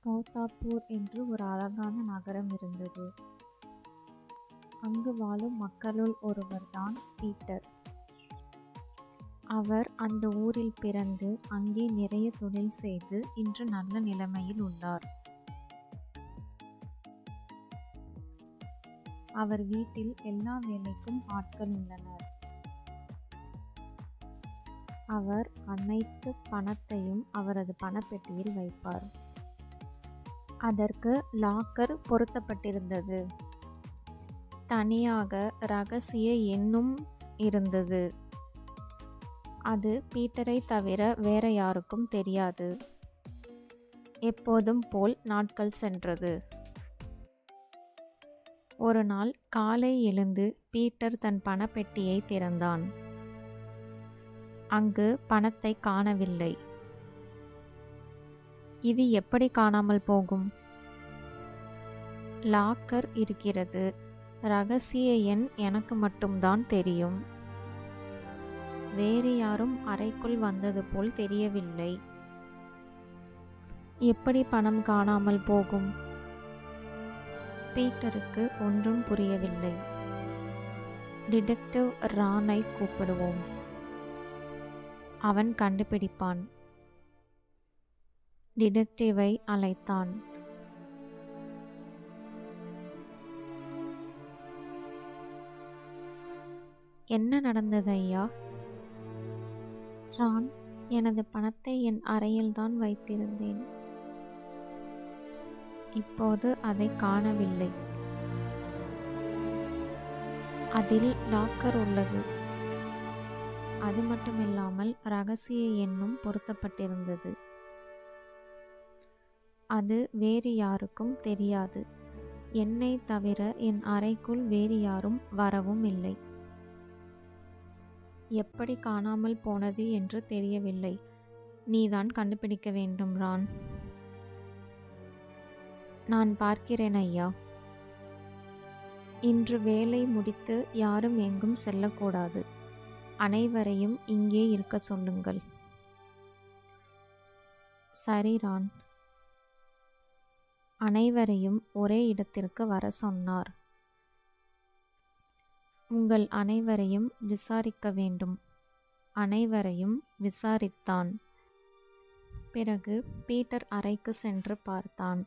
கௌதாப்பூர் என்று ஒரு அழகான நகரம் இருந்தது. அங்கு வாழும் மக்களுள் ஒருவர்தான் பீட்டர். அவர் அந்த ஊரில் பிறந்து அங்கே நிறைய தொழில் செய்து இன்று நல்ல நிலைமையில் உள்ளார். அவர் வீட்டில் எல்லா வேலைக்கும் ஆட்கள் உள்ளனர். அவர் அனைத்து பணத்தையும் அவரது பணப்பெட்டியில் வைப்பார். அதற்கு லாக்கர் பொருத்தப்பட்டிருந்தது. தனியாக ரகசிய எண்ணும் இருந்தது. அது பீட்டரைத் தவிர வேற யாருக்கும் தெரியாது. எப்போதும் போல் நாட்கள் சென்றது. ஒரு நாள் காலை எழுந்து பீட்டர் தன் பணப்பெட்டியைத் திறந்தான். அங்கு பணத்தைக் காணவில்லை. இது எப்படி காணாமல் போகும்? லாக்கர் இருக்கிறது. ரகசிய எண் எனக்கு மட்டும்தான் தெரியும். வேறு யாரும் அறைக்குள் வந்தது போல் தெரியவில்லை. எப்படி பணம் காணாமல் போகும்? பீட்டருக்கு ஒன்றும் புரியவில்லை. டிடெக்டிவ் ரானைக் கூப்பிடுவோம். அவன் கண்டுபிடிப்பான். டிடெக்டிவை அழைத்தான். என்ன நடந்தது ஐயா? ரான் எனது பணத்தை என் அறையில்தான் வைத்திருந்தேன். இப்போது அதைக் காணவில்லை. அதில் லாக்கர் உள்ளது. அது மட்டுமில்லாமல் ரகசிய எண்ணும் பொருத்தப்பட்டிருந்தது. அது வேறு யாருக்கும் தெரியாது. என்னைத் தவிர என் அறைக்குள் வேறு யாரும் வரவும் இல்லை. எப்படி காணாமல் போனது என்று தெரியவில்லை. நீதான் கண்டுபிடிக்க வேண்டும் ரான். நான் பார்க்கிறேன் ஐயா. இன்று வேலை முடித்து யாரும் எங்கும் செல்லக்கூடாது. அனைவரையும் இங்கே இருக்கச் சொல்லுங்கள். சரி ரான். அனைவரையும் ஒரே இடத்திற்கு வரச் சொன்னார். உங்கள் அனைவரையும் விசாரிக்க வேண்டும். அனைவரையும் விசாரித்தான். பிறகு பீட்டர் அறைக்குச் சென்று பார்த்தான்.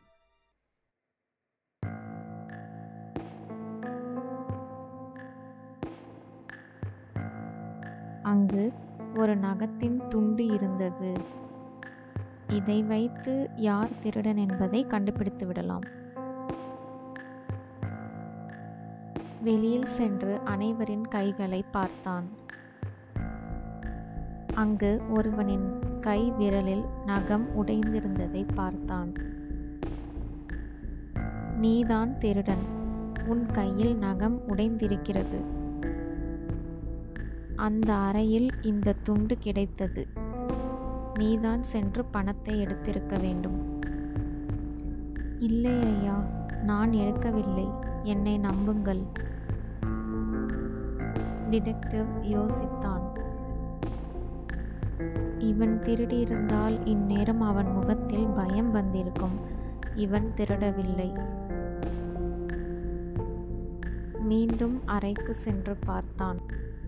அங்கு ஒரு நகத்தின் துண்டு இருந்தது. இதை வைத்து யார் திருடன் என்பதை கண்டுபிடித்துவிடலாம். வெளியில் சென்று அனைவரின் கைகளைப் பார்த்தான். அங்கு ஒருவனின் கை விரலில் நகம் உடைந்திருந்ததைப் பார்த்தான். நீதான் திருடன். உன் கையில் நகம் உடைந்திருக்கிறது. அந்த அறையில் இந்த துண்டு கிடைத்தது. நீதான் சென்று பணத்தை எடுத்திருக்க வேண்டும். இல்லை ஐயா. நான் எடுக்கவில்லை. என்னை நம்புங்கள். டிடெக்டிவ் யோசித்தான். இவன் திருடியிருந்தால் இந்நேரம் அவன் முகத்தில் பயம் வந்திருக்கும். இவன் திருடவில்லை. மீண்டும் அறைக்குச் சென்று பார்த்தான்.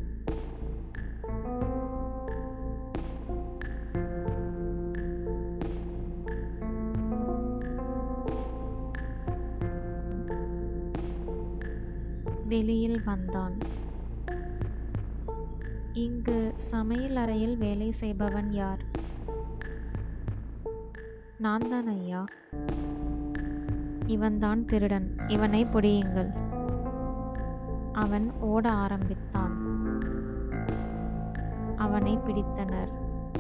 வெளியில் வந்தான். இங்கு சமையல் அறையில் வேலை செய்பவன் யார்? நான்தான் ஐயா. இவன்தான் திருடன். இவனைப் பிடியுங்கள். அவன் ஓட ஆரம்பித்தான். அவனைப் பிடித்தனர்.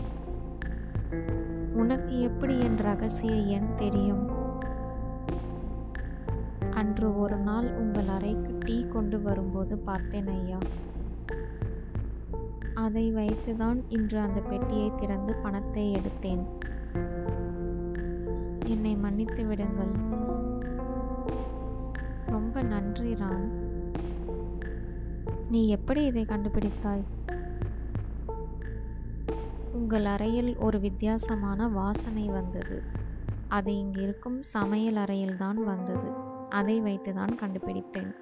உனக்கு எப்படி என் ரகசிய எண் தெரியும்? அன்று ஒரு நாள் உங்கள் அறைக்கு டீ கொண்டு வரும்போது பார்த்தேன் ஐயா. அதை வைத்துதான் இன்று அந்த பெட்டியைத் திறந்து பணத்தை எடுத்தேன். என்னை மன்னித்து விடுங்கள். ரொம்ப நன்றி ரான். நீ எப்படி இதை கண்டுபிடித்தாய்? உங்கள் அறையில் ஒரு வித்தியாசமான வாசனை வந்தது. அது இங்கு இருக்கும் சமையல் அறையில்தான் வந்தது அதை வைத்துதான் கண்டுபிடித்தேன்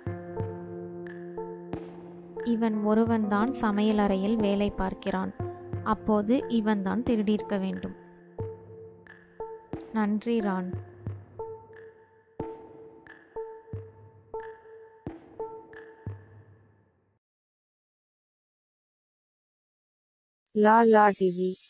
இவன் ஒருவன்தான் சமையல் அறையில் வேலை பார்க்கிறான் அப்போது இவன்தான் திருடியிருக்க வேண்டும் நன்றி ரான் லா லா டிவி